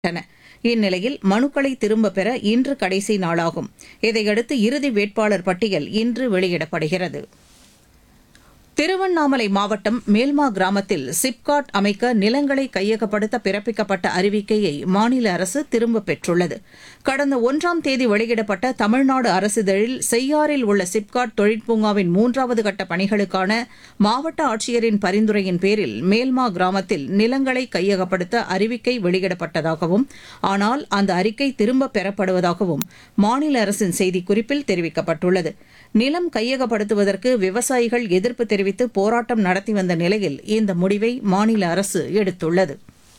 வெளியிடப்பட்டன இந்நிலையில் மனுக்களை திரும்பப் பெற இன்று கடைசி நாளாகும் இதையடுத்து இறுதி வேட்பாளர் பட்டியல் இன்று வெளியிடப்படுகிறது திருவண்ணாமலை மாவட்டம் மேல்மா கிராமத்தில் சிப்காட் அமைக்க நிலங்களை கையகப்படுத்த பிறப்பிக்கப்பட்ட அறிவிக்கையை மாநில அரசு திரும்பப் பெற்றுள்ளது கடந்த ஒன்றாம் தேதி வெளியிடப்பட்ட தமிழ்நாடு அரசிதழில் செய்யாறில் உள்ள சிப்காட் தொழிற்பூங்காவின் மூன்றாவது கட்ட பணிகளுக்கான மாவட்ட ஆட்சியரின் பரிந்துரையின் பேரில் மேல்மா கிராமத்தில் நிலங்களை கையகப்படுத்த அறிவிக்கை வெளியிடப்பட்டதாகவும் ஆனால் அந்த அறிக்கை திரும்பப் பெறப்படுவதாகவும் மாநில அரசின் செய்திக்குறிப்பில் தெரிவிக்கப்பட்டுள்ளது நிலம் கையகப்படுத்துவதற்கு விவசாயிகள் எதிர்ப்பு தெரிவித்து போராட்டம் நடத்தி வந்த நிலையில் இந்த முடிவை மாநில அரசு எடுத்துள்ளது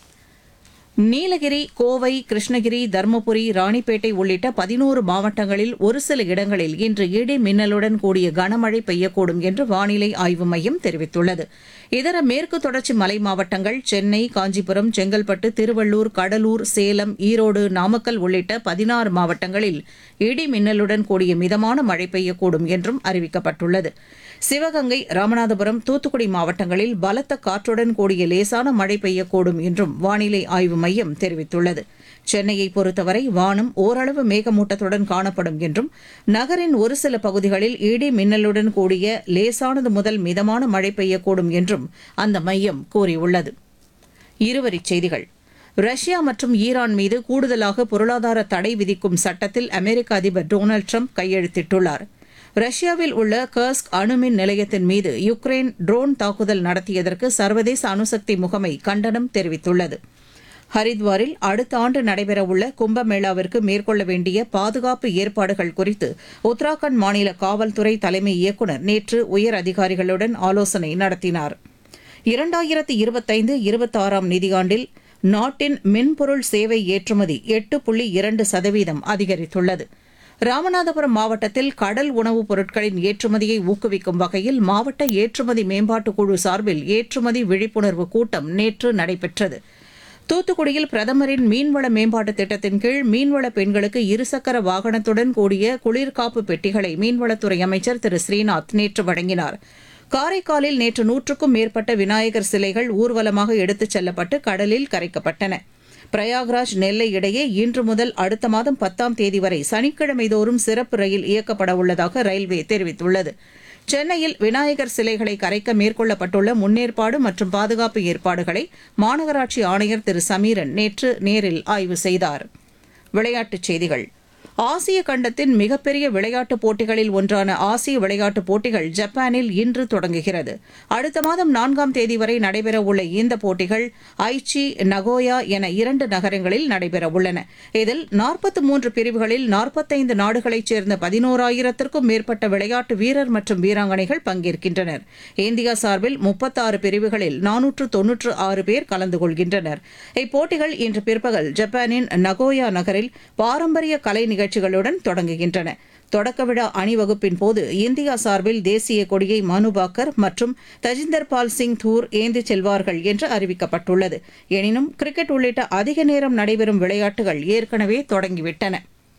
நீலகிரி கோவை கிருஷ்ணகிரி தருமபுரி ராணிப்பேட்டை உள்ளிட்ட பதினோரு மாவட்டங்களில் ஒரு சில இடங்களில் இன்று இடி மின்னலுடன் கூடிய கனமழை பெய்யக்கூடும் என்று வானிலை ஆய்வு மையம் தெரிவித்துள்ளது இதர மேற்கு தொடர்ச்சி மலை மாவட்டங்கள் சென்னை காஞ்சிபுரம் செங்கல்பட்டு திருவள்ளூர் கடலூர் சேலம் ஈரோடு நாமக்கல் உள்ளிட்ட பதினாறு மாவட்டங்களில் இடி மின்னலுடன் கூடிய மிதமான மழை பெய்யக்கூடும் என்றும் அறிவிக்கப்பட்டுள்ளது சிவகங்கை ராமநாதபுரம் தூத்துக்குடி மாவட்டங்களில் பலத்த காற்றுடன் கூடிய லேசான மழை பெய்யக்கூடும் என்றும் வானிலை ஆய்வு மையம் தெரிவித்துள்ளது சென்னையை பொறுத்தவரை வானம் ஓரளவு மேகமூட்டத்துடன் காணப்படும் என்றும் நகரின் ஒரு சில பகுதிகளில் இடி மின்னலுடன் கூடிய லேசானது முதல் மிதமான மழை பெய்யக்கூடும் என்றும் அந்த மையம் கூறியுள்ளது இருவரிச் செய்திகள் ரஷ்யா மற்றும் ஈரான் மீது கூடுதலாக பொருளாதார தடை விதிக்கும் சட்டத்தில் அமெரிக்க அதிபர் டொனால்டு ட்ரம்ப் கையெழுத்திட்டுள்ளார் ரஷ்யாவில் உள்ள கர்ஸ்க் அணுமின் நிலையத்தின் மீது யுக்ரைன் ட்ரோன் தாக்குதல் நடத்தியதற்கு சர்வதேச அணுசக்தி முகமை கண்டனம் தெரிவித்துள்ளது ஹரித்வாரில் அடுத்த ஆண்டு நடைபெறவுள்ள கும்பமேளாவிற்கு மேற்கொள்ள வேண்டிய பாதுகாப்பு ஏற்பாடுகள் குறித்து உத்தராகண்ட் மாநில காவல்துறை தலைமை இயக்குநர் நேற்று உயர் அதிகாரிகளுடன் ஆலோசனை நடத்தினார் இரண்டாயிரத்தி இருபத்தைந்து இருபத்தாறாம் நிதியாண்டில் நாட்டின் மென்பொருள் சேவை ஏற்றுமதி எட்டு புள்ளி இரண்டு சதவீதம் அதிகரித்துள்ளது ராமநாதபுரம் மாவட்டத்தில் கடல் உணவுப் பொருட்களின் ஏற்றுமதியை ஊக்குவிக்கும் வகையில் மாவட்ட ஏற்றுமதி மேம்பாட்டுக் குழு சார்பில் ஏற்றுமதி விழிப்புணர்வு கூட்டம் நேற்று நடைபெற்றது தூத்துக்குடியில் பிரதமரின் மீன்வள மேம்பாட்டுத் திட்டத்தின் கீழ் மீன்வள பெண்களுக்கு இருசக்கர வாகனத்துடன் கூடிய குளிர்காப்பு பெட்டிகளை மீன்வளத்துறை அமைச்சர் திரு ஸ்ரீநாத் நேற்று வழங்கினார் காரைக்காலில் நேற்று நூற்றுக்கும் மேற்பட்ட விநாயகர் சிலைகள் ஊர்வலமாக எடுத்துச் செல்லப்பட்டு கடலில் கரைக்கப்பட்டன பிரயாக்ராஜ் நெல்லை இடையே இன்று முதல் அடுத்த மாதம் பத்தாம் தேதி வரை சனிக்கிழமை தோறும் சிறப்பு ரயில் இயக்கப்பட உள்ளதாக ரயில்வே தெரிவித்துள்ளது சென்னையில் விநாயகர் சிலைகளை கரைக்க மேற்கொள்ளப்பட்டுள்ள முன்னேற்பாடு மற்றும் பாதுகாப்பு ஏற்பாடுகளை மாநகராட்சி ஆணையர் திரு சமீரன் நேற்று நேரில் ஆய்வு செய்தார் விளையாட்டுச் செய்திகள் ஆசிய கண்டத்தின் மிகப்பெரிய விளையாட்டுப் போட்டிகளில் ஒன்றான ஆசிய விளையாட்டுப் போட்டிகள் ஜப்பானில் இன்று தொடங்குகிறது அடுத்த மாதம் நான்காம் தேதி வரை நடைபெறவுள்ள இந்த போட்டிகள் ஐச்சி நகோயா என இரண்டு நகரங்களில் நடைபெறவுள்ளன இதில் நாற்பத்தி மூன்று பிரிவுகளில் நாற்பத்தைந்து நாடுகளைச் சேர்ந்த பதினோராயிரத்திற்கும் மேற்பட்ட விளையாட்டு வீரர் மற்றும் வீராங்கனைகள் பங்கேற்கின்றனர் இந்தியா சார்பில் முப்பத்தாறு பிரிவுகளில் நானூற்று தொன்னூற்று ஆறு பேர் கலந்து கொள்கின்றனர் இப்போட்டிகள் இன்று பிற்பகல் ஜப்பானின் நகோயா நகரில் பாரம்பரிய கலை நிகழ்ச்சிகளுடன் தொடங்குகின்றன தொடக்க விழா அணிவகுப்பின் போது இந்தியா சார்பில் தேசிய கொடியை மனு பாக்கர் மற்றும் தஜிந்தர் பால் சிங் தூர் ஏந்திச் செல்வார்கள் என்று அறிவிக்கப்பட்டுள்ளது எனினும் கிரிக்கெட் உள்ளிட்ட அதிக நேரம் நடைபெறும் விளையாட்டுகள் ஏற்கனவே தொடங்கிவிட்டன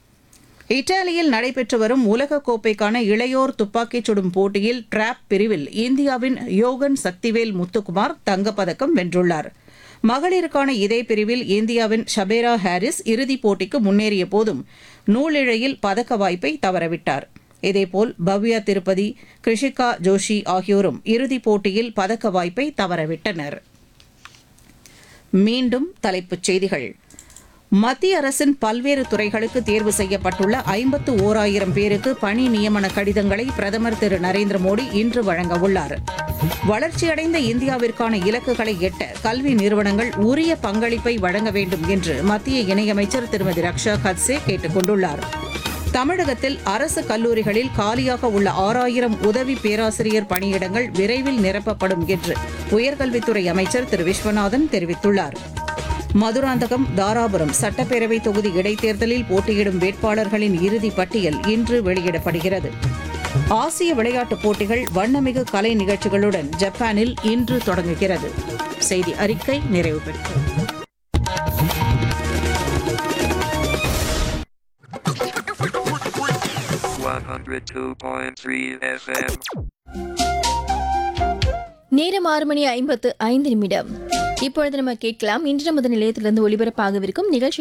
இத்தாலியில் நடைபெற்று வரும் உலகக்கோப்பைக்கான இளையோர் துப்பாக்கிச் சுடும் போட்டியில் டிராப் பிரிவில் இந்தியாவின் யோகன் சக்திவேல் முத்துக்குமார் தங்கப்பதக்கம் வென்றுள்ளார் மகளிருக்கான இதே பிரிவில் இந்தியாவின் ஷபேரா ஹாரிஸ் இறுதிப் போட்டிக்கு முன்னேறிய போதும் நூலிழையில் பதக்க வாய்ப்பை தவறவிட்டார் இதேபோல் பவ்யா திருப்பதி கிருஷிகா ஜோஷி ஆகியோரும் இறுதிப் போட்டியில் பதக்க வாய்ப்பை தவறவிட்டனர் மீண்டும் தலைப்புச் செய்திகள் மத்திய அரசின் பல்வேறு துறைகளுக்கு தேர்வு செய்யப்பட்டுள்ள ஐம்பத்து ஓராயிரம் பேருக்கு பணி நியமன கடிதங்களை பிரதமர் திரு நரேந்திர மோடி இன்று வழங்கவுள்ளார் வளர்ச்சியடைந்த இந்தியாவிற்கான இலக்குகளை எட்ட கல்வி நிறுவனங்கள் உரிய பங்களிப்பை வழங்க வேண்டும் என்று மத்திய இணையமைச்சர் திருமதி ரக்ஷா கத்சே கேட்டுக் கொண்டுள்ளார் தமிழகத்தில் அரசு கல்லூரிகளில் காலியாக உள்ள ஆறாயிரம் உதவி பேராசிரியர் பணியிடங்கள் விரைவில் நிரப்பப்படும் என்று உயர்கல்வித்துறை அமைச்சர் திரு விஸ்வநாதன் தெரிவித்துள்ளார் மதுராந்தகம் தாராபுரம் சட்டப்பேரவை தொகுதி இடைத்தேர்தலில் போட்டியிடும் வேட்பாளர்களின் இறுதி பட்டியல் இன்று வெளியிடப்படுகிறது ஆசிய விளையாட்டுப் போட்டிகள் வண்ணமிகு கலை நிகழ்ச்சிகளுடன் ஜப்பானில் இன்று தொடங்குகிறது செய்தி அறிக்கை நிறைவு பெற்றது One hundred two point three FM. நேரம் ஆறு மணி ஐம்பத்து ஐந்து நிமிடம் இப்பொழுது நம்ம கேட்கலாம் இன்று நமது நிலையத்திலிருந்து ஒளிபரப்பாகவிருக்கும் நிகழ்ச்சி